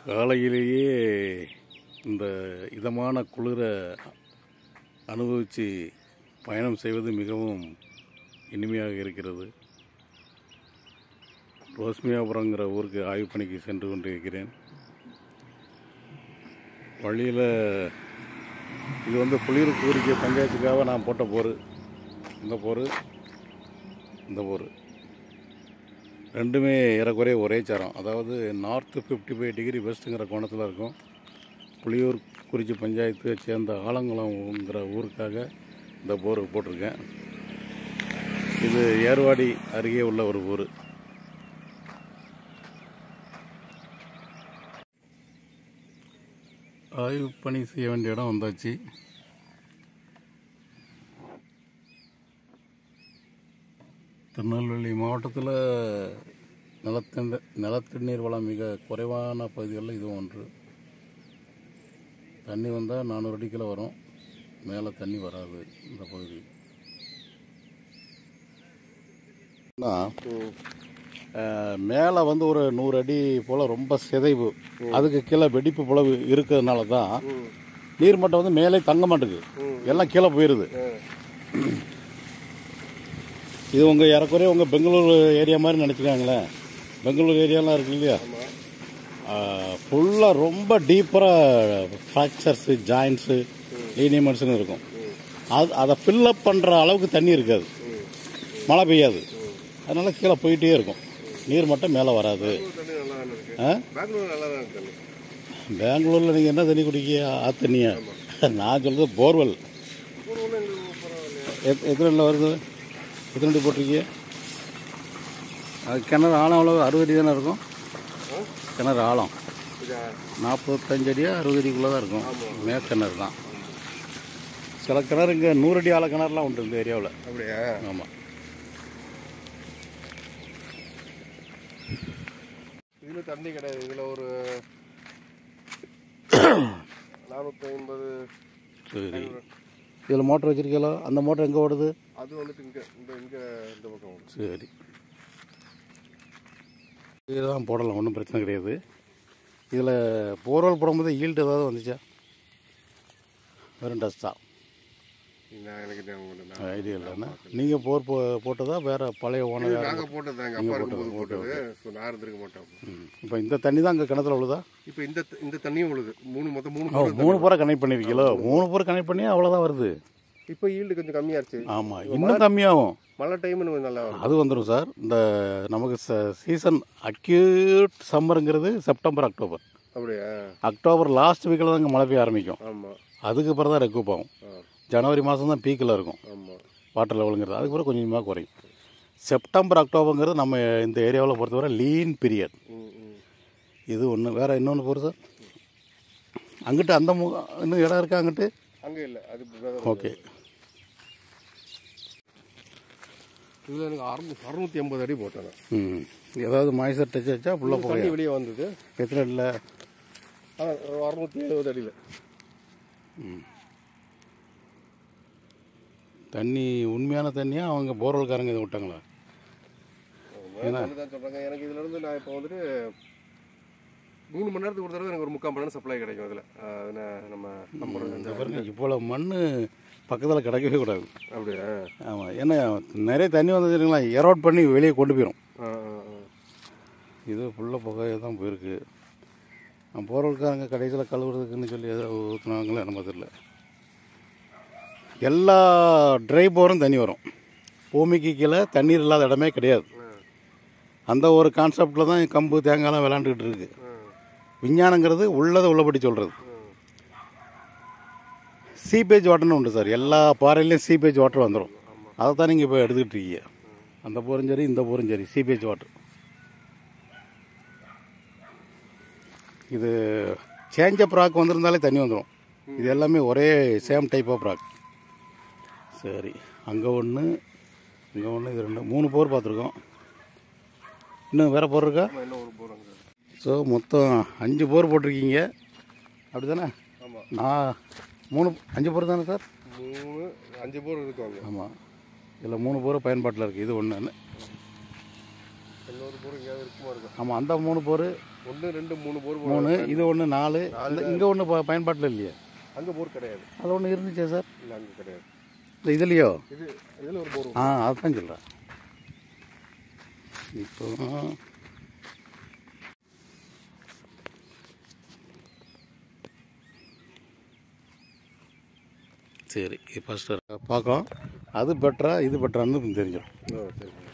காலையிலேயே இந்த இதமான குளிரை அனுபவித்து பயணம் செய்வது மிகவும் இனிமையாக இருக்கிறது ரோஸ்மியாபுரங்கிற ஊருக்கு ஆய்வு பணிக்கு சென்று கொண்டிருக்கிறேன் வழியில் இது வந்து புளியூர் கோரிக்கை பஞ்சாயத்துக்காக நான் போட்ட போர் இந்த போர் இந்த போர் ரெண்டுமே ஏறக்குறைய ஒரே சாரம் அதாவது நார்த்து ஃபிஃப்டி ஃபைவ் டிகிரி வெஸ்ட்டுங்கிற கோணத்தில் இருக்கும் புளியூர் குறிச்சி பஞ்சாயத்தை சேர்ந்த ஆலங்குளம்ங்கிற ஊருக்காக இந்த போர் போட்டிருக்கேன் இது ஏர்வாடி அருகே உள்ள ஒரு ஊர் ஆய்வு பணி செய்ய வேண்டிய இடம் வந்தாச்சு திருநெல்வேலி மாவட்டத்தில் நிலத்தண்ட நிலத்தண்ணீர் வளம் மிக குறைவான பகுதிகளில் இதுவும் ஒன்று தண்ணி வந்தால் நானூறு அடிக்கில் வரும் மேலே தண்ணி வராது இந்த பகுதி மேலே வந்து ஒரு நூறு அடி போல் ரொம்ப சிதைவு அதுக்கு கீழே வெடிப்பு போல இருக்கிறதுனால தான் நீர்மட்டம் வந்து மேலே தங்க மாட்டேங்குது எல்லாம் கீழே போயிடுது இது உங்கள் ஏறக்குறைய உங்கள் பெங்களூர் ஏரியா மாதிரி நினச்சிக்காங்களேன் பெங்களூர் ஏரியாலாம் இருக்கு இல்லையா ஃபுல்லாக ரொம்ப டீப்பராக ஃப்ராக்சர்ஸு ஜாயின்ஸு லீனியமெண்ட்ஸுன்னு இருக்கும் அது அதை ஃபில்லப் பண்ணுற அளவுக்கு தண்ணி இருக்காது மழை பெய்யாது அதனால் கீழே போயிட்டே இருக்கும் நீர் மட்டும் மேலே வராது தண்ணி நல்லா தானே இருக்கு ஆ பெங்களூர் நல்லா தான் இருக்கு தண்ணி பெங்களூரில் நீங்கள் என்ன தண்ணி குடிக்க ஆற்று தண்ணியா நான் சொல்கிறது போர்வெல் ஒரு ஒன்று எங்களுக்கு பரவாயில்லையா எத் எத்தனை அடியில் வருது எத்தனை அடி போட்டிருக்கீங்க அது கிணறு ஆழம் எவ்வளோ அறுபது அடி தானே இருக்கும் ஆ? கிணறு ஆழம் இதா நாற்பத்தஞ்சு அடியா அறுபது அடிக்குள்ளே தான் இருக்கும் மேற்கிணறு தான் சில கிணறு இங்கே நூறு அடி ஆழ கிணறுலாம் உண்டு இந்த ஏரியாவில் அப்படியா ஆமாம் இதில் தண்ணி கிடையாது இதில் ஒரு நானூற்றி ஐம்பது சரி இதில் மோட்டர் வச்சிருக்கீங்களோ அந்த மோட்டர் எங்கே ஓடுது அது வந்துட்டு இங்கே இந்த இங்கே இந்த பக்கம் வரும் சரி இதெல்லாம் போடலாம் ஒன்றும் பிரச்சனை கிடையாது இதில் போர்வல் போடும்போது ஈல்டு ஏதாவது வந்துச்சா வெறும் டஸ்டா நான் எனக்கு ஞாபகம் இல்லை. நான் ஐடியா இல்லைன்னா நீங்கள் போர் போ போட்டதா வேறு பழைய ஓனர் இது நாங்கள் போட்டது தான் எங்கள் அப்பா இருக்கும்போது போட்டது ஸோ நான் இருந்திருக்க மாட்டேன் இப்போ இந்த தண்ணி தான் அங்கே கிணத்துல விழுதா இப்போ இந்த இந்த தண்ணியும் உழுது மூணு மொத்தம் மூணு ஓ மூணு பூரா கனெக்ட் பண்ணியிருக்கீங்களோ மூணு பூரா கனெக்ட் பண்ணி அவ்வளோதான் வருது இப்போ ஈல்டு கொஞ்சம் கம்மியாச்சு ஆமாம் இன்னும் கம்மியாகும் மழை டைம் நல்லா வரும் அது வந்துடும் சார் இந்த நமக்கு சீசன் அக்யூட் சம்மருங்கிறது செப்டம்பர் அக்டோபர் அப்படியா அக்டோபர் லாஸ்ட் வீக்கில் தான் இங்கே மழை பெய்ய ஆரம்பிக்கும் ஆமாம் அதுக்கு அப்புறம் தான் ரெக்கூப் ஆகும் ஆ ஜனவரி மாதம் தான் பீக்கில் இருக்கும் ஆமாம் வாட்டர் லெவலுங்கிறது அதுக்கப்புறம் கொஞ்சம் கொஞ்சமாக குறையும் செப்டம்பர் அக்டோபருங்கிறது நம்ம இந்த ஏரியாவில் பொறுத்தவரை லீன் பீரியட் ம் ம் இது ஒன்று வேறு இன்னொன்று போகிற சார் அங்கிட்டு அந்த மு இன்னும் இடம் இருக்கா அங்கிட்டு அங்கே இல்லை அது brother. ஓகே இதில் எனக்கு அறுநூ அறுநூத்தி எண்பது அடி போட்டேன் நான். ம் ஏதாவது மாய்ச்சர் டச் வச்சா ஃபுல்லாக தண்ணி போகும் வெளியே வந்தது எத்தனை இல்லை ஆனால் அறுநூத்தி எழுபது அடியில் தண்ணி உண்மையான தண்ணியாக அவங்க போர்வெல்காரங்க இதை விட்டாங்களா தான் சொல்கிறாங்க எனக்கு இதுல இருந்து நான் இப்போ வந்துட்டு மூணு மணி நேரத்துக்கு ஒரு தடவை எனக்கு ஒரு முக்கால் மணி நேரம் சப்ளை கிடைக்கும் அதில் அதில் நம்ம நம்புறது இந்த பாருங்க இவ்வளோ மண் பக்கத்தில் கிடக்கவே கூடாது அப்படியா ஆமாம் ஏன்னா நிறைய தண்ணி வந்ததுங்களா எரோட் பண்ணி வெளியே கொண்டு போயிடும் ஆ ஆ ஆ இது ஃபுல்லாக புகையை தான் போயிருக்கு போர்வெல்காரங்க கடைசியில் கழுவுறதுக்குன்னு சொல்லி ஏதோ ஊற்றுனாங்களே நம்ம தெரியல எல்லா ட்ரை போரும் தண்ணி வரும் பூமிக்கு கீழே தண்ணீர் இல்லாத இடமே கிடையாது அந்த ஒரு கான்செப்டில் தான் கம்பு தேங்காய்லாம் விளாண்டுக்கிட்டு இருக்கு விஞ்ஞானங்கிறது உள்ளதை உள்ளபடி சொல்கிறது சீபேஜ் வாட்டர்னு உண்டு சார் எல்லா பாறையிலையும் சீபேஜ் வாட்டர் வந்துடும் அதை தான் நீங்கள் இப்போ எடுத்துக்கிட்டு இருக்கீங்க அந்த போரும் சரி இந்த போரும் சரி சீபேஜ் வாட்டர் இது சேஞ்ச் அப் ராக் வந்திருந்தாலே தண்ணி வந்துடும் இது எல்லாமே ஒரே சேம் டைப் ஆஃப் ராக் சரி அங்கே ஒன்று இங்கே ஒன்று இது ரெண்டு மூணு போர் பார்த்துருக்கோம் இன்னும் வேறு போர் இருக்கா ஆமாம் என்ன ஒரு போகிறாங்க ஸோ மொத்தம் அஞ்சு போர் போட்டிருக்கீங்க அப்படி தானே ஆமாம் நான் மூணு அஞ்சு போர் தானே சார் மூணு அஞ்சு போர் இருக்கும் அங்கே ஆமாம் இதில் மூணு போர் பயன்பாட்டில் இருக்குது இது ஒன்று இன்னொரு போர் எங்கேயாவது இருக்குமா இருக்கும் ஆமாம் அந்த மூணு போர் ஒன்று ரெண்டு மூணு போர் மூணு இது ஒன்று நாலு இங்கே ஒன்று பயன்பாட்டில் இல்லையே அங்கே போர் கிடையாது அது ஒன்று இருந்துச்சே சார் இல்லை அங்கே கிடையாது இந்த இதுலையோ இது இதில் ஒரு போர் ஆ அதுதான் சொல்கிறேன் இப்போ சரி ஃபஸ்ட்டு பார்க்கலாம் அது பெட்டரா இது பெட்டரான்னு தெரிஞ்சிடும் ஓ சரி சரி.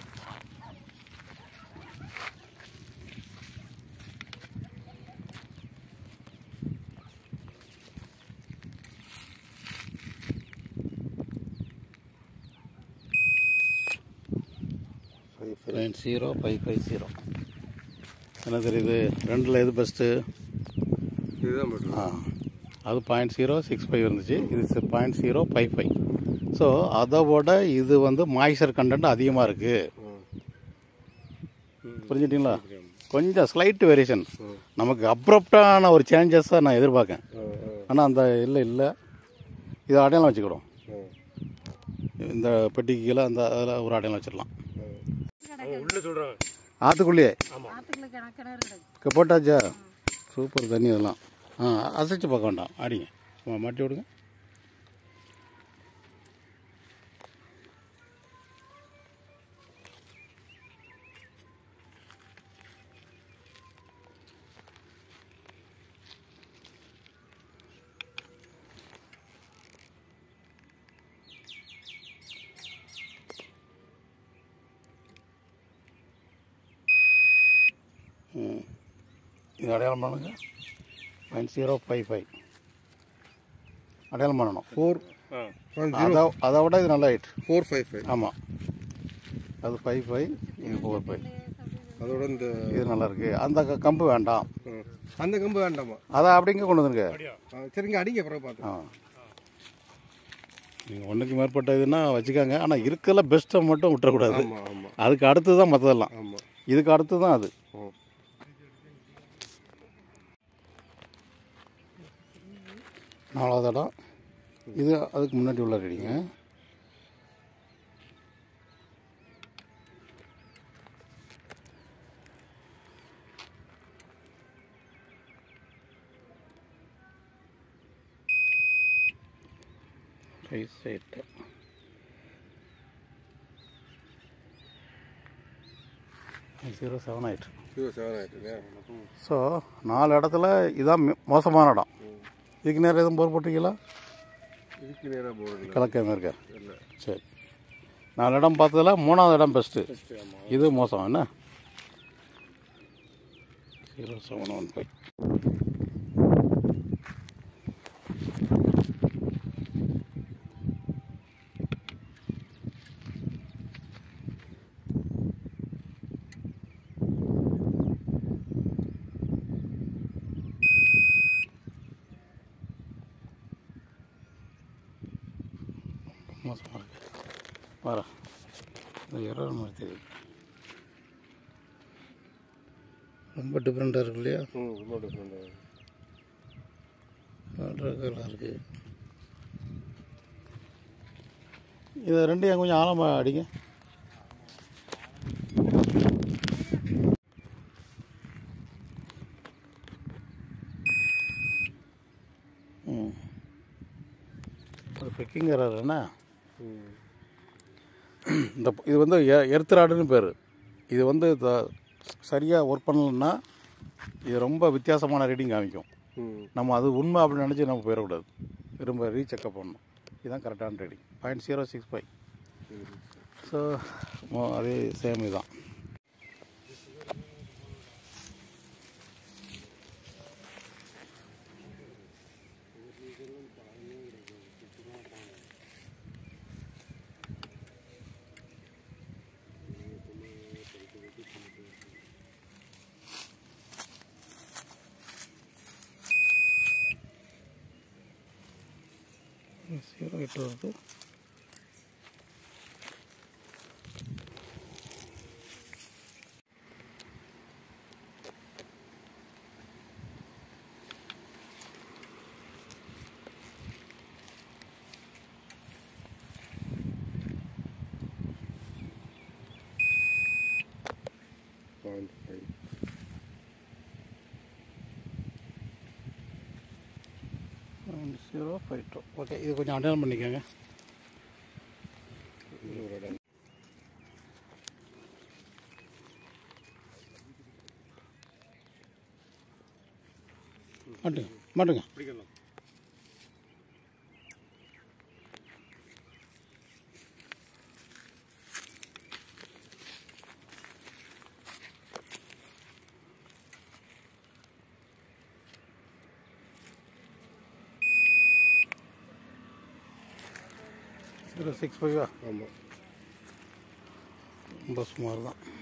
Five five point zero five five zero என்ன தெரியுது ரெண்டில் எது பெஸ்ட்டு இதுதான் பெட்ரோல் ஆ அது பாயிண்ட் ஜீரோ சிக்ஸ் ஃபைவ் இருந்துச்சு இது point zero five five so அதை விட இது வந்து மாய்ச்சர் கண்டென்ட் அதிகமாக இருக்குது புரிஞ்சுட்டிங்களா கொஞ்சம் ஸ்லைட் வேரியேஷன் நமக்கு அப்ரப்டான ஒரு சேஞ்சஸை நான் எதிர்பார்க்கேன் ஆனால் அந்த இல்லை இல்லை இது அடையாளம் வச்சுக்கிடும் இந்த பெட்டிக்கு கீழே அந்த அதில் ஒரு அடையாளம் வச்சிடலாம் உள்ள சொல்கிறாங்க ஆற்றுக்குள்ளேயே ஆத்துக்குள்ள கிண- கிணறு கிடக்கு க- போட்டாச்சா சூப்பர் தண்ணி அதெல்லாம் ஆ அசைச்சு பார்க்க வேண்டாம் அடிங்க ஆ, மாட்டி விடுங்க ம். இது அடையாளம் பண்ணுங்க பாயிண்ட் ஜீரோ ஃபைவ் ஃபைவ் அடையாளம் பண்ணணும் ஃபோர் அதை அதை விட இது நல்லா ஆயிட்டு ஃபோர் ஃபைவ் ஃபைவ் ஆமாம் அது ஃபைவ் ஃபைவ் இது ஃபோர் ஃபைவ் அதோட இந்த இது நல்லா இருக்கு அந்த க- கம்பு வேண்டாம் ம். அந்த கம்பு வேண்டாமா அதை அப்படிங்க கொண்டு வந்துருங்க ஆ, சரிங்க அடிங்க பிறகு பார்த்து ஆ நீங்கள் ஒன்றுக்கு மேற்பட்ட இதுன்னா வச்சுக்காங்க ஆனால் இருக்கல பெஸ்ட்டை மட்டும் விட்டுறக்கூடாது ஆமாம் ஆமாம் அதுக்கு அடுத்து தான் மற்றதெல்லாம் ஆமாம் இதுக்கு அடுத்து தான் அது ம் நாலாவது இடம் இது அதுக்கு முன்னாடி உள்ள ரெடிங்க ரைட் சைட்டு ஜீரோ செவன் ஆயிட்டு ஜீரோ செவன் ஆயிட்டுங்க ஸோ நாலு இடத்துல இதான் மி- மோசமான இடம் இதுக்கு நேரம் எதுவும் போர் போட்டிருக்கீங்களா இதுக்கு நேராக போகிறது கிழக்கே மேற்க இல்லை சரி நாலு இடம் பார்த்ததுல மூணாவது இடம் பெஸ்ட்டு இது மோசம் என்ன ஜீரோ செவன் ஒன் ஃபைவ் மோசமாக இருக்கு வர இந்த இரவு மாதிரி தெரியுது ரொம்ப டிஃப்ரெண்ட்டாக இருக்கு இல்லையா ம் ரொம்ப டிஃப்ரெண்ட் கலர் இருக்கு இதை ரெண்டையும் கொஞ்சம் ஆழமாக அடிங்க ம் அது பெக்கிங் எரர் என்ன ம் இந்த இது வந்து எ- எர்த்ராடுன்னு பேர் இது வந்து சரியாக ஒர்க் பண்ணலன்னா இது ரொம்ப வித்தியாசமான ரீடிங் காமிக்கும் ம் நம்ம அது உண்மை அப்படின்னு நினச்சி நம்ம போயிடக்கூடாது திரும்ப ரீசெக்கப் பண்ணணும் இதுதான் கரெக்டான reading point zero six five so அதே சேம் இதுதான் ஜீரோ எட்டு வருது point five zero five two okay இது கொஞ்சம் அடையாளம் பண்ணிக்கோங்க இதில் ஒரு இடம் மாட்டுங்க மாட்டுங்க பிடிக்கணும் ஜீரோ சிக்ஸ் ஃபைவா ஆமாம் ரொம்ப சுமார் தான்